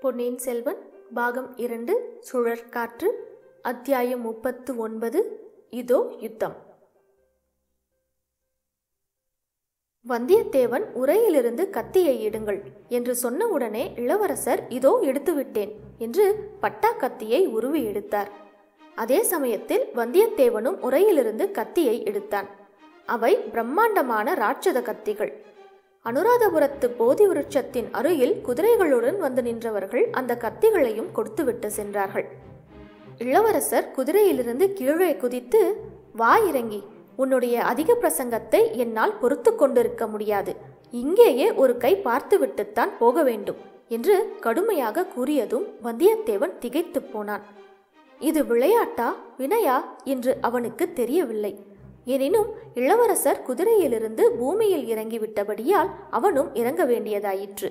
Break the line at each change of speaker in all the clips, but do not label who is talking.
பொன்னியின் செல்வன் பாகம் இரண்டு சுழற்காற்று அத்தியாயம் முப்பத்து ஒன்பது இதோ யுத்தம் வந்தியத்தேவன் உரையிலிருந்து கத்தியை எடுங்கள் என்று சொன்னவுடனே இளவரசர் இதோ எடுத்துவிட்டேன் என்று பட்டா கத்தியை உருவி எடுத்தார் அதே சமயத்தில் வந்தியத்தேவனும் உரையிலிருந்து கத்தியை எடுத்தான் அவை பிரம்மாண்டமான ராட்சத கத்திகள் அனுராதபுரத்து போதி விருட்சத்தின் அருகில் குதிரைகளுடன் வந்து நின்றவர்கள் அந்த கத்திகளையும் கொடுத்துவிட்டு சென்றார்கள் இளவரசர் குதிரையிலிருந்து கீழே குதித்து வா இறங்கி உன்னுடைய அதிக பிரசங்கத்தை என்னால் பொறுத்து கொண்டிருக்க முடியாது இங்கேயே ஒரு கை பார்த்துவிட்டுத்தான் போக வேண்டும் என்று கடுமையாக கூறியதும் வந்தியத்தேவன் திகைத்துப் போனான் இது விளையாட்டா வினையா என்று அவனுக்கு தெரியவில்லை எனினும் இளவரசர் குதிரையிலிருந்து பூமியில் இறங்கிவிட்டபடியால் அவனும் இறங்க வேண்டியதாயிற்று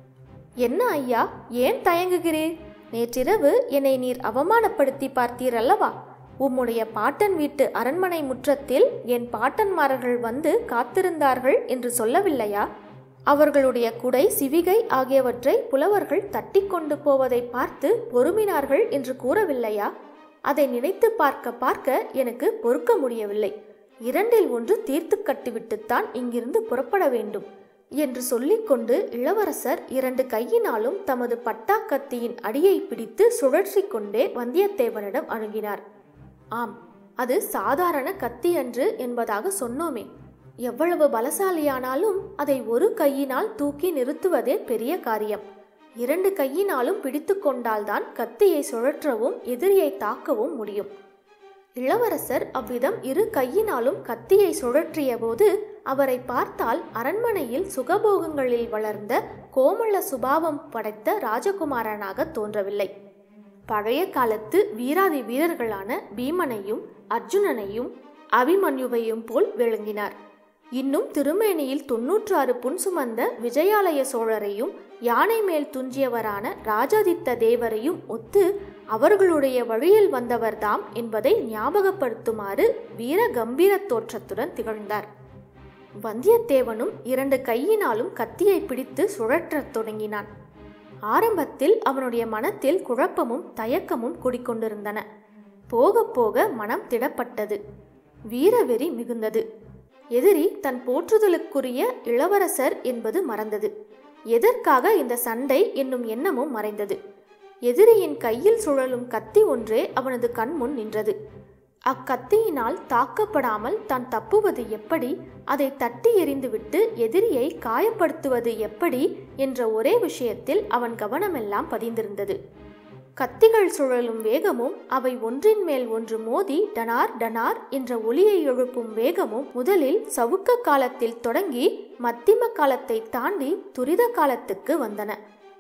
என்ன ஐயா ஏன் தயங்குகிறீர் நேற்றிரவு என்னை நீர் அவமானப்படுத்தி பார்த்தீர் அல்லவா உம்முடைய பாட்டன் வீட்டு அரண்மனை முற்றத்தில் என் பாட்டன்மார்கள் வந்து காத்திருந்தார்கள் என்று சொல்லவில்லையா அவர்களுடைய குடை சிவிகை ஆகியவற்றை புலவர்கள் தட்டி கொண்டு போவதை பார்த்து பொறுமினார்கள் என்று கூறவில்லையா அதை நினைத்து பார்க்க பார்க்க எனக்கு பொறுக்க முடியவில்லை இரண்டில் ஒன்று தீர்த்து கட்டிவிட்டுத்தான் இங்கிருந்து புறப்பட வேண்டும் என்று சொல்லிக்கொண்டு இளவரசர் இரண்டு கையினாலும் தமது பட்டாக்கத்தியின் அடியை பிடித்து சுழற்றி கொண்டே வந்தியத்தேவனிடம் அணுகினார் ஆம் அது சாதாரண கத்தி அன்று என்பதாக சொன்னோமே எவ்வளவு பலசாலியானாலும் அதை ஒரு கையினால் தூக்கி நிறுத்துவதே பெரிய காரியம் இரண்டு கையினாலும் பிடித்து கொண்டால்தான் கத்தியை சுழற்றவும் எதிரியை தாக்கவும் முடியும் இளவரசர் அவ்விதம் இரு கையினாலும் கத்தியை சுழற்றிய போது அவரை பார்த்தால் அரண்மனையில் சுகபோகங்களில் வளர்ந்த கோமள சுபாவம் படைத்த ராஜகுமாரனாக தோன்றவில்லை பழைய காலத்து வீராதி வீரர்களான பீமனையும் அர்ஜுனனையும் அபிமன்யுவையும் போல் விளங்கினார் இன்னும் திருமேனியில் தொன்னூற்று ஆறு புன் சுமந்த விஜயாலய சோழரையும் யானை மேல் துஞ்சியவரான ராஜாதித்த தேவரையும் ஒத்து அவர்களுடைய வழியில் வந்தவர்தாம் என்பதை ஞாபகப்படுத்துமாறு வீர கம்பீர தோற்றத்துடன் திகழ்ந்தார் வந்தியத்தேவனும் இரண்டு கையினாலும் கத்தியை பிடித்து சுழற்றத் தொடங்கினான் ஆரம்பத்தில் அவனுடைய மனத்தில் குழப்பமும் தயக்கமும் குடிக்கொண்டிருந்தன போக போக மனம் திடப்பட்டது வீரவெறி மிகுந்தது எதிரி தன் போற்றுதலுக்குரிய இளவரசர் என்பது மறந்தது எதற்காக இந்த சண்டை என்னும் எண்ணமும் மறைந்தது எதிரியின் கையில் சுழலும் கத்தி ஒன்றே அவனது கண்முன் நின்றது அக்கத்தியினால் தாக்கப்படாமல் தான் தப்புவது எப்படி அதை தட்டி எறிந்துவிட்டு எதிரியை காயப்படுத்துவது எப்படி என்ற ஒரே விஷயத்தில் அவன் கவனமெல்லாம் பதிந்திருந்தது கத்திகள் சுழலும் வேகமும் அவை ஒன்றின் மேல் ஒன்று மோதி டனார் டனார் என்ற ஒலியை எழுப்பும் வேகமும் முதலில் சவுக்க காலத்தில் தொடங்கி மத்திம காலத்தை தாண்டி துரித காலத்துக்கு வந்தன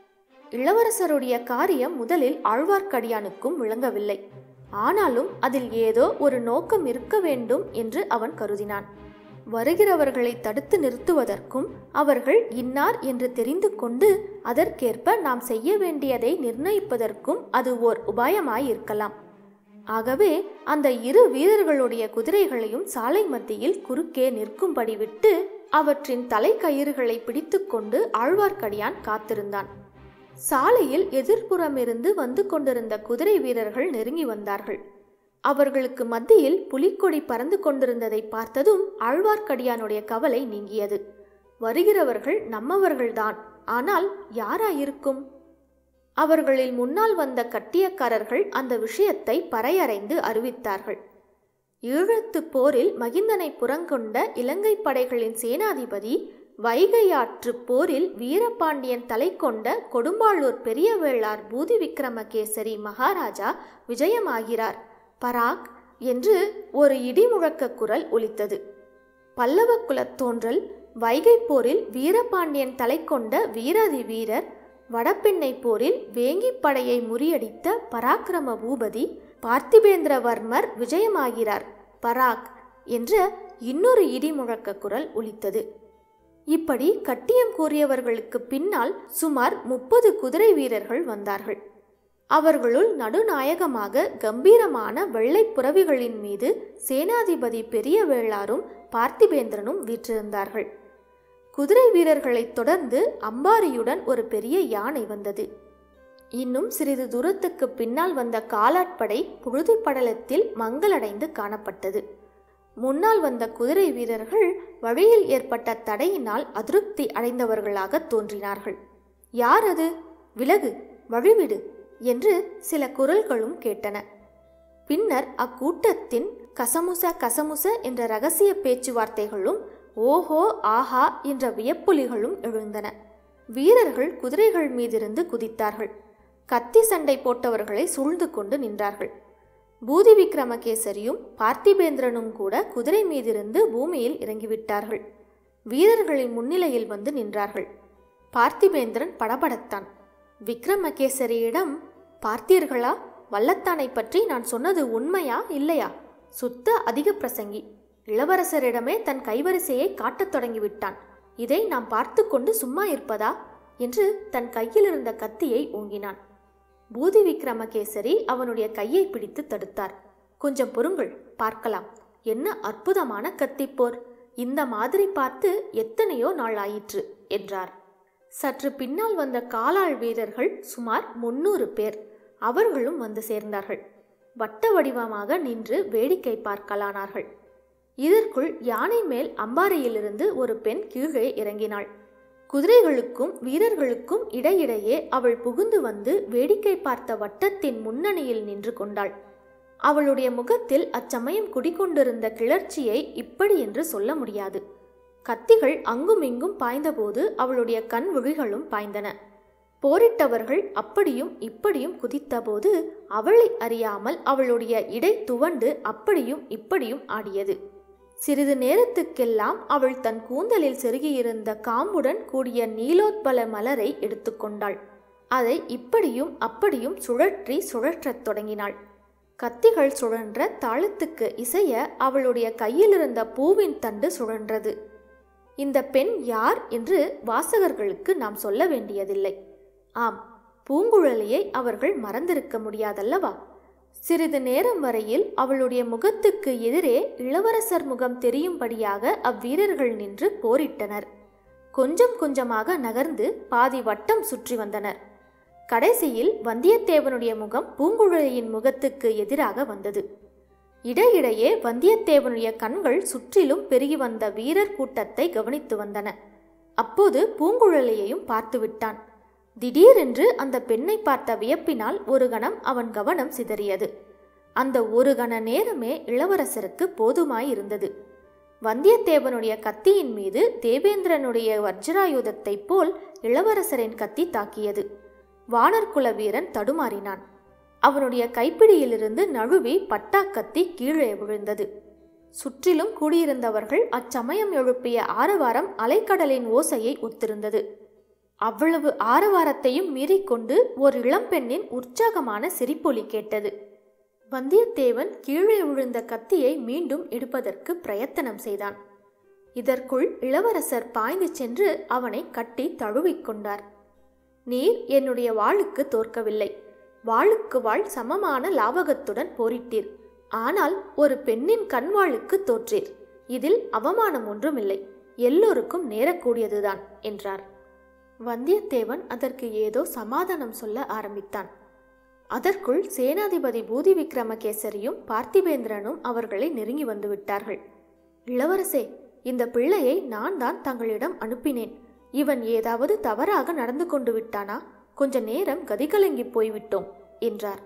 இளவரசருடைய காரியம் முதலில் ஆழ்வார்க்கடியானுக்கும் விளங்கவில்லை ஆனாலும் அதில் ஏதோ ஒரு நோக்கம் இருக்க வேண்டும் என்று அவன் கருதினான் வருகிறவர்களை தடுத்து நிறுத்துவதற்கும் அவர்கள் இன்னார் என்று தெரிந்து கொண்டு அதற்கேற்ப நாம் செய்ய வேண்டியதை நிர்ணயிப்பதற்கும் அது ஓர் உபாயமாயிருக்கலாம் ஆகவே அந்த இரு வீரர்களுடைய குதிரைகளையும் சாலை மத்தியில் குறுக்கே நிற்கும்படி விட்டு அவற்றின் தலைக்கயிறுகளை பிடித்துக்கொண்டு ஆழ்வார்க்கடியான் காத்திருந்தான் சாலையில் எதிர்ப்புறமிருந்து வந்து கொண்டிருந்த குதிரை வீரர்கள் நெருங்கி வந்தார்கள் அவர்களுக்கு மத்தியில் புலிக்கொடி பறந்து கொண்டிருந்ததை பார்த்ததும் ஆழ்வார்க்கடியானுடைய கவலை நீங்கியது வருகிறவர்கள் நம்மவர்கள்தான் ஆனால் யாராயிருக்கும் அவர்களில் முன்னால் வந்த கட்டியக்காரர்கள் அந்த விஷயத்தை பறையறைந்து அறிவித்தார்கள் ஈழத்து போரில் மகிந்தனை புறங்கொண்ட இலங்கை படைகளின் சேனாதிபதி வைகை ஆற்று போரில் வீரபாண்டியன் தலை கொண்ட கொடும்பாளூர் பெரிய வேளார் பூதி விக்ரமகேசரி மகாராஜா விஜயமாகிறார் பராக் என்று ஒரு இடிமுழக்க குரல் ஒலித்தது பல்லவ குலத் தோன்றல் வைகை போரில் வீரபாண்டியன் தலை கொண்ட வீராதி வீரர் வடபெண்ணை போரில் வேங்கி படையை முறியடித்த பராக்கிரம பூபதி பார்த்திபேந்திரவர்மர் விஜயமாகிறார் பராக் என்ற இன்னொரு இடிமுழக்க குரல் ஒலித்தது இப்படி கட்டியம் கூறியவர்களுக்கு பின்னால் சுமார் முப்பது குதிரை வீரர்கள் வந்தார்கள் அவர்களுள் நடுநாயகமாக கம்பீரமான வெள்ளை புறவிகளின் மீது சேனாதிபதி பெரிய வேளாரும் பார்த்திபேந்திரனும் வீற்றிருந்தார்கள் குதிரை வீரர்களைத் தொடர்ந்து அம்பாரியுடன் ஒரு பெரிய யானை வந்தது இன்னும் சிறிது தூரத்துக்கு பின்னால் வந்த காலாட்படை புழுதி படலத்தில் மங்களடைந்து காணப்பட்டது முன்னால் வந்த குதிரை வீரர்கள் வழியில் ஏற்பட்ட தடையினால் அதிருப்தி அடைந்தவர்களாக தோன்றினார்கள் யார் அது விலகு வழிவிடு என்று சில குரல்களும் கேட்டன பின்னர் அக்கூட்டத்தின் கசமுச கசமுச என்ற ரகசிய பேச்சுவார்த்தைகளும் ஓஹோ ஆஹா என்ற வியப்புலிகளும் எழுந்தன வீரர்கள் குதிரைகள் மீதிருந்து குதித்தார்கள் கத்தி சண்டை போட்டவர்களை சூழ்ந்து கொண்டு நின்றார்கள் பூதி விக்ரமகேசரியும் பார்த்திபேந்திரனும் கூட குதிரை மீதிருந்து பூமியில் இறங்கிவிட்டார்கள் வீரர்களின் முன்னிலையில் வந்து நின்றார்கள் பார்த்திபேந்திரன் படபடத்தான் விக்ரமகேசரியிடம் பார்த்தீர்களா வல்லத்தானை பற்றி நான் சொன்னது உண்மையா இல்லையா சுத்த அதிக பிரசங்கி இளவரசரிடமே தன் கைவரிசையை காட்டத் தொடங்கிவிட்டான் இதை நாம் பார்த்து கொண்டு சும்மா இருப்பதா என்று தன் கையில் இருந்த கத்தியை ஓங்கினான் பூதி விக்ரமகேசரி அவனுடைய கையை பிடித்து தடுத்தார் கொஞ்சம் பொறுங்கள் பார்க்கலாம் என்ன அற்புதமான கத்திப்போர் இந்த மாதிரி பார்த்து எத்தனையோ நாள் ஆயிற்று என்றார் சற்று பின்னால் வந்த காலாள் வீரர்கள் சுமார் முன்னூறு பேர் அவர்களும் வந்து சேர்ந்தார்கள் வட்ட வடிவமாக நின்று வேடிக்கை பார்க்கலானார்கள் இதற்குள் யானை மேல் அம்பாரியிலிருந்து ஒரு பெண் கீழே இறங்கினாள் குதிரைகளுக்கும் வீரர்களுக்கும் இடையிடையே அவள் புகுந்து வந்து வேடிக்கை பார்த்த வட்டத்தின் முன்னணியில் நின்று கொண்டாள் அவளுடைய முகத்தில் அச்சமயம் குடிகொண்டிருந்த கிளர்ச்சியை இப்படி என்று சொல்ல முடியாது கத்திகள் அங்குமிங்கும் பாய்ந்தபோது அவளுடைய கண் விழிகளும் பாய்ந்தன போரிட்டவர்கள் அப்படியும் இப்படியும் குதித்தபோது அவளை அறியாமல் அவளுடைய இடை துவண்டு அப்படியும் இப்படியும் ஆடியது சிறிது நேரத்துக்கெல்லாம் அவள் தன் கூந்தலில் செருகியிருந்த காம்புடன் கூடிய நீலோத்பல மலரை எடுத்துக்கொண்டாள் அதை இப்படியும் அப்படியும் சுழற்றி சுழற்றத் தொடங்கினாள் கத்திகள் சுழன்ற தாளத்துக்கு இசைய அவளுடைய கையிலிருந்த பூவின் தண்டு சுழன்றது இந்த பெண் யார் என்று வாசகர்களுக்கு நாம் சொல்ல வேண்டியதில்லை ஆம் பூங்குழலியை அவர்கள் மறந்திருக்க முடியாதல்லவா சிறிது நேரம் வரையில் அவளுடைய முகத்துக்கு எதிரே இளவரசர் முகம் தெரியும்படியாக அவ்வீரர்கள் நின்று போரிட்டனர் கொஞ்சம் கொஞ்சமாக நகர்ந்து பாதி வட்டம் சுற்றி வந்தனர் கடைசியில் வந்தியத்தேவனுடைய முகம் பூங்குழலியின் முகத்துக்கு எதிராக வந்தது இடையிடையே வந்தியத்தேவனுடைய கண்கள் சுற்றிலும் பெருகி வந்த வீரர் கூட்டத்தை கவனித்து வந்தன அப்போது பூங்குழலியையும் பார்த்து விட்டான் திடீரென்று அந்த பெண்ணை பார்த்த வியப்பினால் ஒரு கணம் அவன் கவனம் சிதறியது அந்த ஒரு கண நேரமே இளவரசருக்கு போதுமாயிருந்தது வந்தியத்தேவனுடைய கத்தியின் மீது தேவேந்திரனுடைய வஜ்ராயுதத்தைப் போல் இளவரசரின் கத்தி தாக்கியது வானர்குல வீரன் தடுமாறினான் அவனுடைய கைப்பிடியிலிருந்து நழுவி பட்டாக்கத்தி கீழே விழுந்தது சுற்றிலும் கூடியிருந்தவர்கள் அச்சமயம் எழுப்பிய ஆரவாரம் அலைக்கடலின் ஓசையை ஒத்திருந்தது அவ்வளவு ஆரவாரத்தையும் மீறிக்கொண்டு ஒரு இளம்பெண்ணின் உற்சாகமான சிரிப்பொலி கேட்டது வந்தியத்தேவன் கீழே விழுந்த கத்தியை மீண்டும் எடுப்பதற்கு பிரயத்தனம் செய்தான் இதற்குள் இளவரசர் பாய்ந்து சென்று அவனை கட்டி தழுவிக்கொண்டார் நீர் என்னுடைய வாளுக்கு தோற்கவில்லை வாளுக்கு வாழ் சமமான லாவகத்துடன் போரிட்டீர் ஆனால் ஒரு பெண்ணின் கண்வாளுக்கு தோற்றீர் இதில் அவமானம் ஒன்றுமில்லை எல்லோருக்கும் நேரக்கூடியதுதான் என்றார் வந்தியத்தேவன் அதற்கு ஏதோ சமாதானம் சொல்ல ஆரம்பித்தான் அதற்குள் சேனாதிபதி பூதி விக்ரமகேசரியும் பார்த்திபேந்திரனும் அவர்களை நெருங்கி வந்து விட்டார்கள் இளவரசே இந்த பிள்ளையை நான் தான் தங்களிடம் அனுப்பினேன் இவன் ஏதாவது தவறாக நடந்து கொண்டு விட்டானா கொஞ்ச நேரம் கதிகலங்கி போய்விட்டோம் என்றார்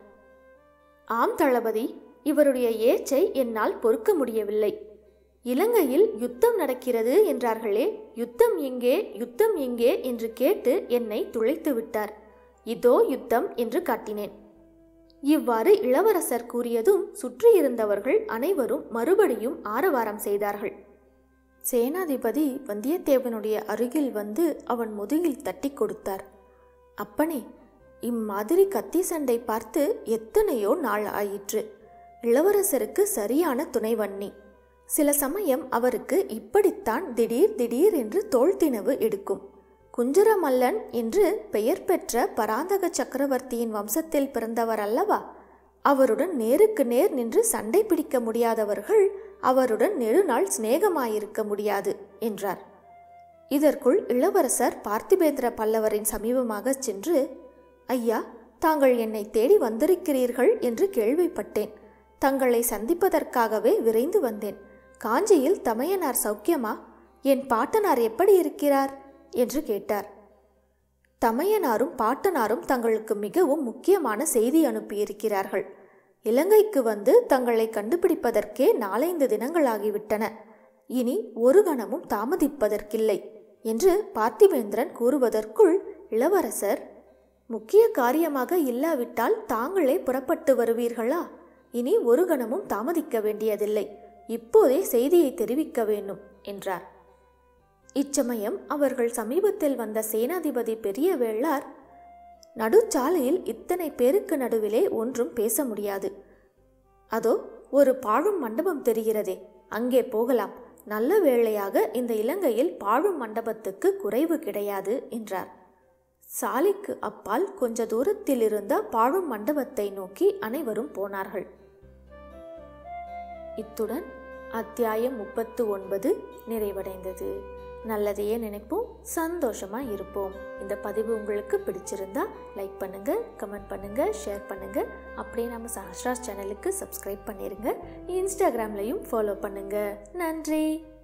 ஆம் தளபதி இவருடைய ஏச்சை என்னால் பொறுக்க முடியவில்லை இலங்கையில் யுத்தம் நடக்கிறது என்றார்களே யுத்தம் எங்கே யுத்தம் எங்கே என்று கேட்டு என்னை துளைத்து விட்டார் இதோ யுத்தம் என்று காட்டினேன் இவ்வாறு இளவரசர் கூறியதும் சுற்றியிருந்தவர்கள் அனைவரும் மறுபடியும் ஆரவாரம் செய்தார்கள் சேனாதிபதி வந்தியத்தேவனுடைய அருகில் வந்து அவன் முதுகில் தட்டி கொடுத்தார் அப்பனே இம்மாதிரி கத்தி சண்டை பார்த்து எத்தனையோ நாள் ஆயிற்று இளவரசருக்கு சரியான துணைவன்னி சில சமயம் அவருக்கு இப்படித்தான் திடீர் திடீர் என்று தோல்தினவு எடுக்கும் குஞ்சரமல்லன் என்று பெயர் பெற்ற பராந்தக சக்கரவர்த்தியின் வம்சத்தில் பிறந்தவர் அல்லவா அவருடன் நேருக்கு நேர் நின்று சண்டை பிடிக்க முடியாதவர்கள் அவருடன் நெடுநாள் சிநேகமாயிருக்க முடியாது என்றார் இதற்குள் இளவரசர் பார்த்திபேந்திர பல்லவரின் சமீபமாக சென்று ஐயா தாங்கள் என்னை தேடி வந்திருக்கிறீர்கள் என்று கேள்விப்பட்டேன் தங்களை சந்திப்பதற்காகவே விரைந்து வந்தேன் காஞ்சியில் தமையனார் சௌக்கியமா என் பாட்டனார் எப்படி இருக்கிறார் என்று கேட்டார் தமையனாரும் பாட்டனாரும் தங்களுக்கு மிகவும் முக்கியமான செய்தி அனுப்பியிருக்கிறார்கள் இலங்கைக்கு வந்து தங்களை கண்டுபிடிப்பதற்கே நாலைந்து தினங்களாகிவிட்டன இனி ஒரு கணமும் தாமதிப்பதற்கில்லை என்று பார்த்திபேந்திரன் கூறுவதற்குள் இளவரசர் முக்கிய காரியமாக இல்லாவிட்டால் தாங்களே புறப்பட்டு வருவீர்களா இனி ஒரு கணமும் தாமதிக்க வேண்டியதில்லை இப்போதே செய்தியை தெரிவிக்க வேண்டும் என்றார் இச்சமயம் அவர்கள் சமீபத்தில் வந்த சேனாதிபதி பெரிய வேளார் நடுச்சாலையில் இத்தனை பேருக்கு நடுவிலே ஒன்றும் பேச முடியாது அதோ ஒரு பாழும் மண்டபம் தெரிகிறதே அங்கே போகலாம் நல்ல வேளையாக இந்த இலங்கையில் பாழும் மண்டபத்துக்கு குறைவு கிடையாது என்றார் சாலைக்கு அப்பால் கொஞ்ச தூரத்தில் இருந்த பாழும் மண்டபத்தை நோக்கி அனைவரும் போனார்கள் இத்துடன் அத்தியாயம் முப்பத்து ஒன்பது நிறைவடைந்தது நல்லதையே நினைப்போம் சந்தோஷமா இருப்போம் இந்த பதிவு உங்களுக்கு பிடிச்சிருந்தா லைக் பண்ணுங்க கமெண்ட் பண்ணுங்க ஷேர் பண்ணுங்க அப்படியே நம்ம சஹஸ்ராஸ் சேனலுக்கு சப்ஸ்கிரைப் பண்ணிருங்க இன்ஸ்டாகிராம்லையும் ஃபாலோ பண்ணுங்க நன்றி